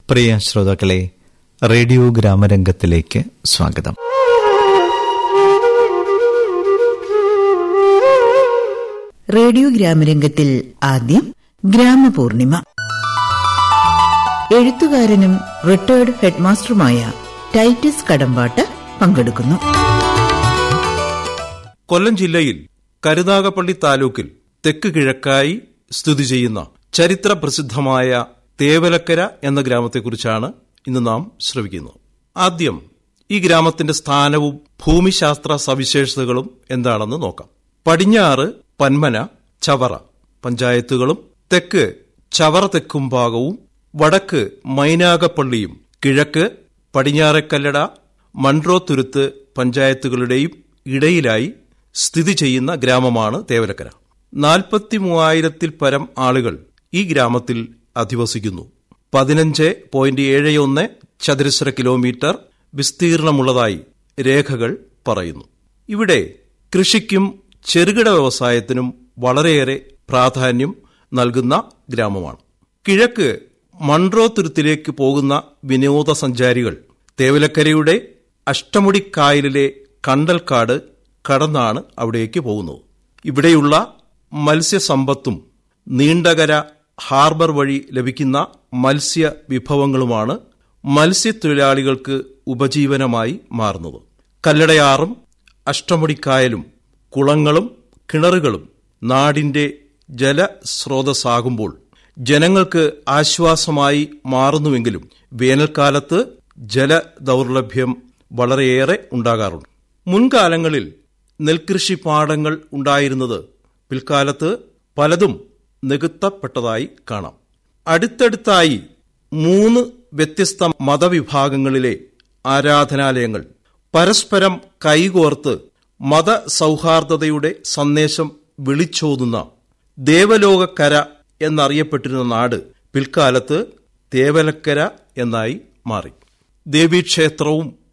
പ്രിയ ശ്രോതാക്കളെ റേഡിയോ ഗ്രാമരംഗത്തിലേക്ക് സ്വാഗതം റേഡിയോ ഗ്രാമരംഗത്തിൽ ആദ്യം ഗ്രാമപൂർണിമ എഴുത്തുകാരനും റിട്ടയർഡ് ഹെഡ്മാസ്റ്ററുമായ ടൈറ്റസ് കടമ്പാട്ട് പങ്കെടുക്കുന്നു കൊല്ലം ജില്ലയിൽ കരുനാഗപ്പള്ളി താലൂക്കിൽ തെക്ക് കിഴക്കായി സ്ഥിതി ചെയ്യുന്ന ചരിത്ര പ്രസിദ്ധമായ തേവലക്കര എന്ന ഗ്രാമത്തെക്കുറിച്ചാണ് ഇന്ന് നാം ശ്രവിക്കുന്നത് ആദ്യം ഈ ഗ്രാമത്തിന്റെ സ്ഥാനവും ഭൂമിശാസ്ത്ര സവിശേഷതകളും എന്താണെന്ന് നോക്കാം പടിഞ്ഞാറ് പന്മന ചവറ പഞ്ചായത്തുകളും തെക്ക് ചവറ തെക്കും ഭാഗവും വടക്ക് മൈനാഗപ്പള്ളിയും കിഴക്ക് പടിഞ്ഞാറക്കല്ലട മൺട്രോത്തുരുത്ത് പഞ്ചായത്തുകളുടെയും ഇടയിലായി സ്ഥിതി ചെയ്യുന്ന ഗ്രാമമാണ് തേവലക്കര നാൽപ്പത്തി മൂവായിരത്തിൽ പരം ആളുകൾ ഈ ഗ്രാമത്തിൽ അധിവസിക്കുന്നു പതിനഞ്ച് പോയിന്റ് ഏഴ് ഒന്ന് ചതുരശ്ര കിലോമീറ്റർ വിസ്തീർണമുള്ളതായി രേഖകൾ പറയുന്നു ഇവിടെ കൃഷിക്കും ചെറുകിട വ്യവസായത്തിനും വളരെയേറെ പ്രാധാന്യം നൽകുന്ന ഗ്രാമമാണ് കിഴക്ക് മൺട്രോത്തുരുത്തിലേക്ക് പോകുന്ന വിനോദസഞ്ചാരികൾ തേവലക്കരയുടെ അഷ്ടമുടിക്കായലിലെ കണ്ടൽക്കാട് കടന്നാണ് അവിടേക്ക് പോകുന്നത് ഇവിടെയുള്ള മത്സ്യസമ്പത്തും നീണ്ടകര ഹാർബർ വഴി ലഭിക്കുന്ന മത്സ്യ വിഭവങ്ങളുമാണ് മത്സ്യത്തൊഴിലാളികൾക്ക് ഉപജീവനമായി മാറുന്നത് കല്ലടയാറും അഷ്ടമുടിക്കായലും കുളങ്ങളും കിണറുകളും നാടിന്റെ ജലസ്രോതസ്സാകുമ്പോൾ ജനങ്ങൾക്ക് ആശ്വാസമായി മാറുന്നുവെങ്കിലും വേനൽക്കാലത്ത് ജലദൗർലഭ്യം വളരെയേറെ ഉണ്ടാകാറുണ്ട് മുൻകാലങ്ങളിൽ നെൽകൃഷി പാടങ്ങൾ ഉണ്ടായിരുന്നത് പിൽക്കാലത്ത് പലതും നികത്തപ്പെട്ടതായി കാണാം അടുത്തടുത്തായി മൂന്ന് വ്യത്യസ്ത മതവിഭാഗങ്ങളിലെ ആരാധനാലയങ്ങൾ പരസ്പരം കൈകോർത്ത് മതസൗഹാർദ്ദതയുടെ സന്ദേശം വിളിച്ചോതുന്ന ദേവലോകക്കര എന്നറിയപ്പെട്ടിരുന്ന നാട് പിൽക്കാലത്ത് തേവലക്കര എന്നായി മാറി ദേവീക്ഷേത്രവും